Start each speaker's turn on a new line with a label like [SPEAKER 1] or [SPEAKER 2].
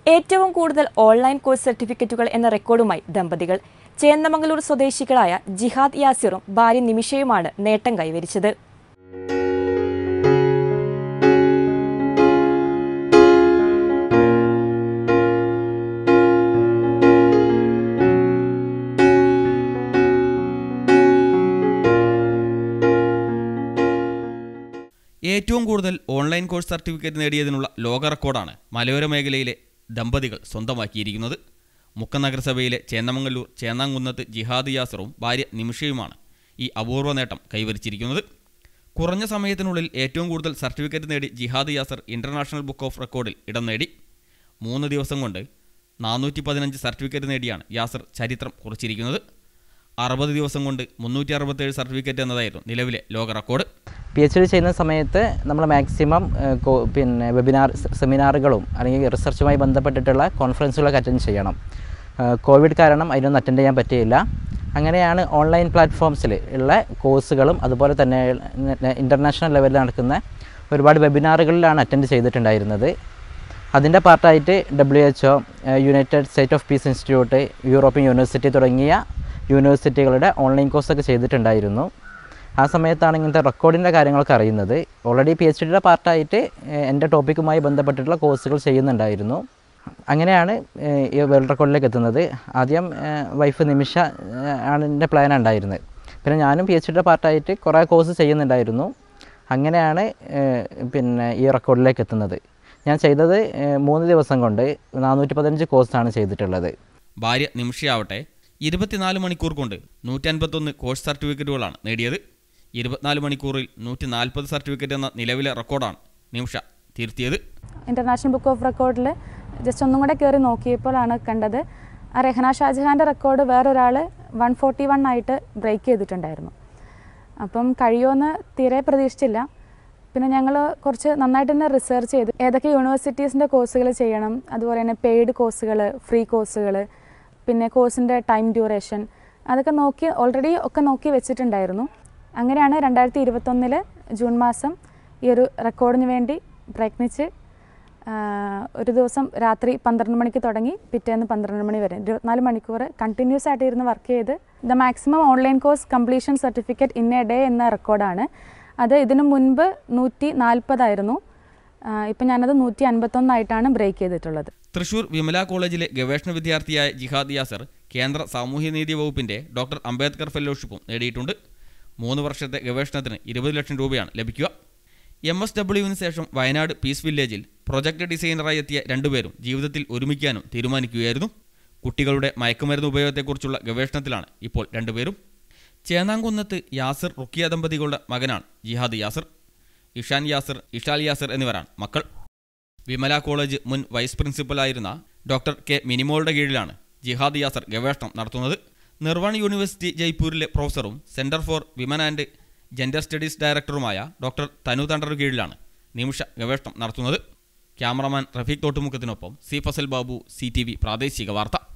[SPEAKER 1] ഏറ്റവും കൂടുതൽ online course സർട്ടിഫിക്കറ്റുകൾ എന്ന റെക്കോർഡുമായി ദമ്പതികൾ ചേന്നമംഗലൂർ സ്വദേശികളായ ജിഹാദ് യാസിറും ഭാര്യ നിമിഷയുമാണ് നേട്ടം കൈവരിച്ചത്
[SPEAKER 2] ഏറ്റവും കൂടുതൽ ഓൺലൈൻ കോഴ്സ് സർട്ടിഫിക്കറ്റ് നേടിയതിനുള്ള ലോക റെക്കോർഡാണ് മലയോര മേഖലയിലെ ദമ്പതികൾ സ്വന്തമാക്കിയിരിക്കുന്നത് മുക്കം നഗരസഭയിലെ ചേന്നമംഗല്ലൂർ ചേന്നാങ്കുന്നത്ത് ജിഹാദ് യാസറും ഭാര്യ നിമിഷയുമാണ് ഈ അപൂർവ നേട്ടം കൈവരിച്ചിരിക്കുന്നത് കുറഞ്ഞ സമയത്തിനുള്ളിൽ ഏറ്റവും കൂടുതൽ സർട്ടിഫിക്കറ്റ് നേടി Jihad Yasar international book of റെക്കോർഡിൽ ഇടം നേടി മൂന്ന് ദിവസം കൊണ്ട് നാനൂറ്റി പതിനഞ്ച് സർട്ടിഫിക്കറ്റ് നേടിയാണ് യാസർ ചരിത്രം കുറിച്ചിരിക്കുന്നത് അറുപത് ദിവസം കൊണ്ട് മുന്നൂറ്റി അറുപത്തേഴ് സർട്ടിഫിക്കറ്റ് എന്നതായിരുന്നു നിലവിലെ ലോക റെക്കോർഡ്
[SPEAKER 3] പി എച്ച് ഡി ചെയ്യുന്ന സമയത്ത് നമ്മൾ മാക്സിമം ഏഹ്, കോ- പിന്നെ വെബിനാർ സെ- സെമിനാറുകളും അല്ലെങ്കിൽ റിസർച്ചുമായി ബന്ധപ്പെട്ടിട്ടുള്ള കോൺഫറൻസുകളൊക്കെ അറ്റൻഡ് ചെയ്യണം ഏഹ്, കോവിഡ് കാരണം അതിനൊന്നും അറ്റൻഡ് ചെയ്യാൻ പറ്റിയില്ല അങ്ങനെയാണ് ഓൺലൈൻ പ്ലാറ്റ്ഫോംസിൽ ഉള്ള കോഴ്സുകളും അതുപോലെ തന്നെ ഇൻ്റർനാഷണൽ ലെവലിൽ നടക്കുന്ന ഒരുപാട് വെബിനാറുകളിലാണ് അറ്റൻഡ് ചെയ്തിട്ടുണ്ടായിരുന്നത് അതിൻ്റെ പാർട്ടായിട്ട് W H O United State of peace institute European university തുടങ്ങിയ യൂണിവേഴ്സിറ്റികളുടെ ഓൺലൈൻ കോഴ്സൊക്കെ ചെയ്തിട്ടുണ്ടായിരുന്നു ആ സമയത്താണ് ഇങ്ങനത്തെ റെക്കോർഡിൻ്റെ കാര്യങ്ങളൊക്കെ അറിയുന്നത് ഓൾറെഡി പി എച്ച് ഡിയുടെ പാർട്ടായിട്ട് എൻ്റെ ടോപ്പിക്കുമായി ബന്ധപ്പെട്ടിട്ടുള്ള കോഴ്സുകൾ ചെയ്യുന്നുണ്ടായിരുന്നു അങ്ങനെയാണ് ഏഹ്, ഈ വേൾഡ് റെക്കോർഡിലേക്ക് എത്തുന്നത് ആദ്യം ഏഹ്, വൈഫ് നിമിഷ ഏഹ്, ആണ് എൻ്റെ പ്ലാൻ ഉണ്ടായിരുന്നത് പിന്നെ ഞാനും പി എച്ച് ഡിയുടെ പാർട്ടായിട്ട് കുറേ കോഴ്സ് ചെയ്യുന്നുണ്ടായിരുന്നു അങ്ങനെയാണ് ഏഹ്, പിന്നെ ഈ റെക്കോർഡിലേക്ക് എത്തുന്നത് ഞാൻ ചെയ്തത് ഏഹ്, മൂന്ന് ദിവസം കൊണ്ട് നാനൂറ്റി പതിനഞ്ച് കോഴ്സാണ് ചെയ്തിട്ടുള്ളത്
[SPEAKER 2] ഭാര്യ നിമിഷയാവട്ടെ ഇരുപത്തിനാല് മണിക്കൂർ കൊണ്ട് നൂറ്റി അൻപത്തൊന്ന് കോഴ്സ് സർട്ടിഫിക്കറ്റുകളാണ് നേടിയത് ഇരുപത്തിനാല് മണിക്കൂറിൽ നൂറ്റി നാൽപ്പത് സർട്ടിഫിക്കറ്റ് എന്ന നിലവിലെ റെക്കോർഡാണ് നിമിഷ തിരുത്തിയത്
[SPEAKER 4] ഇൻ്റർനാഷണൽ ബുക്ക് ഓഫ് റെക്കോർഡിൽ ജസ്റ്റ് ഒന്നും കൂടെ കയറി നോക്കിയപ്പോഴാണ് കണ്ടത് ആ രഹന ഷാജഹാൻ്റെ റെക്കോർഡ് വേറൊരാൾ വൺ ഫോർട്ടി വൺ ആയിട്ട് ബ്രേക്ക് ചെയ്തിട്ടുണ്ടായിരുന്നു അപ്പം കഴിയുമെന്ന് തീരെ പ്രതീക്ഷിച്ചില്ല പിന്നെ ഞങ്ങൾ കുറച്ച് നന്നായിട്ട് തന്നെ റിസർച്ച് ചെയ്തു ഏതൊക്കെ യൂണിവേഴ്സിറ്റീസിൻ്റെ കോഴ്സുകൾ ചെയ്യണം അതുപോലെ തന്നെ പെയ്ഡ് കോഴ്സുകൾ ഫ്രീ കോഴ്സുകൾ പിന്നെ കോഴ്സിൻ്റെ ടൈം ഡ്യൂറേഷൻ അതൊക്കെ നോക്കി ഓൾറെഡി ഒക്കെ നോക്കി വെച്ചിട്ടുണ്ടായിരുന്നു അങ്ങനെയാണ് രണ്ടായിരത്തി ഇരുപത്തൊന്നിൽ ജൂൺ മാസം ഈ ഒരു റെക്കോർഡിന് വേണ്ടി പ്രയത്നിച്ച് ആ, ഒരു ദിവസം രാത്രി പന്ത്രണ്ട് മണിക്ക് തുടങ്ങി പിറ്റേന്ന് പന്ത്രണ്ട് മണി വരെ ഇരുപത്തിനാല് മണിക്കൂർ കണ്ടിന്യൂസ് ആയിട്ട് ഇരുന്ന് വർക്ക് ചെയ്ത് the maximum online course completion certificate in a day എന്ന റെക്കോർഡാണ് അത് ഇതിനു മുൻപ് നൂറ്റി നാൽപ്പതായിരുന്നു ഇപ്പം ഞാനത് നൂറ്റി അൻപത്തൊന്നായിട്ടാണ് ബ്രേക്ക് ചെയ്തിട്ടുള്ളത്
[SPEAKER 2] തൃശൂർ വിമല കോളേജിലെ ഗവേഷണ വിദ്യാർത്ഥിയായ ജിഹാദ് യാസർ കേന്ദ്ര സാമൂഹ്യനീതി വകുപ്പിന്റെ ഡോക്ടർ അംബേദ്കർ ഫെലോഷിപ്പും നേടിയിട്ടുണ്ട് മൂന്ന് വർഷത്തെ ഗവേഷണത്തിന് ഇരുപത് ലക്ഷം രൂപയാണ് ലഭിക്കുക എം എസ് ഡബ്ല്യുവിന് ശേഷം വയനാട് പീസ് വില്ലേജിൽ പ്രൊജക്ട് ഡിസൈനറായി എത്തിയ രണ്ടുപേരും ജീവിതത്തിൽ ഒരുമിക്കാനും തീരുമാനിക്കുകയായിരുന്നു കുട്ടികളുടെ മയക്കുമരുന്ന് ഉപയോഗത്തെക്കുറിച്ചുള്ള ഗവേഷണത്തിലാണ് ഇപ്പോൾ രണ്ടുപേരും ചേന്നാങ്കുന്നത്ത് യാസിർ റുക്കിയ ദമ്പതികളുടെ മകനാണ് ജിഹാദ് യാസിർ ഇഷാൻ യാസിർ ഇഷാൽ യാസിർ എന്നിവരാണ് മക്കൾ വിമല കോളേജ് മുൻ വൈസ് പ്രിൻസിപ്പലായിരുന്ന ഡോക്ടർ കെ മിനിമോളുടെ കീഴിലാണ് ജിഹാദ് യാസർ ഗവേഷണം നടത്തുന്നത് നിർവാൺ യൂണിവേഴ്സിറ്റി ജയ്പൂരിലെ പ്രൊഫസറും centre for women and gender studies ഡയറക്ടറുമായ ഡോക്ടർ തനു തണ്ടർ കീഴിലാണ് നിമിഷ ഗവേഷണം നടത്തുന്നത് ക്യാമറമാൻ റഫീഖ് തോട്ടുമുഖത്തിനൊപ്പം C Fasal Babu C T V പ്രാദേശിക വാർത്ത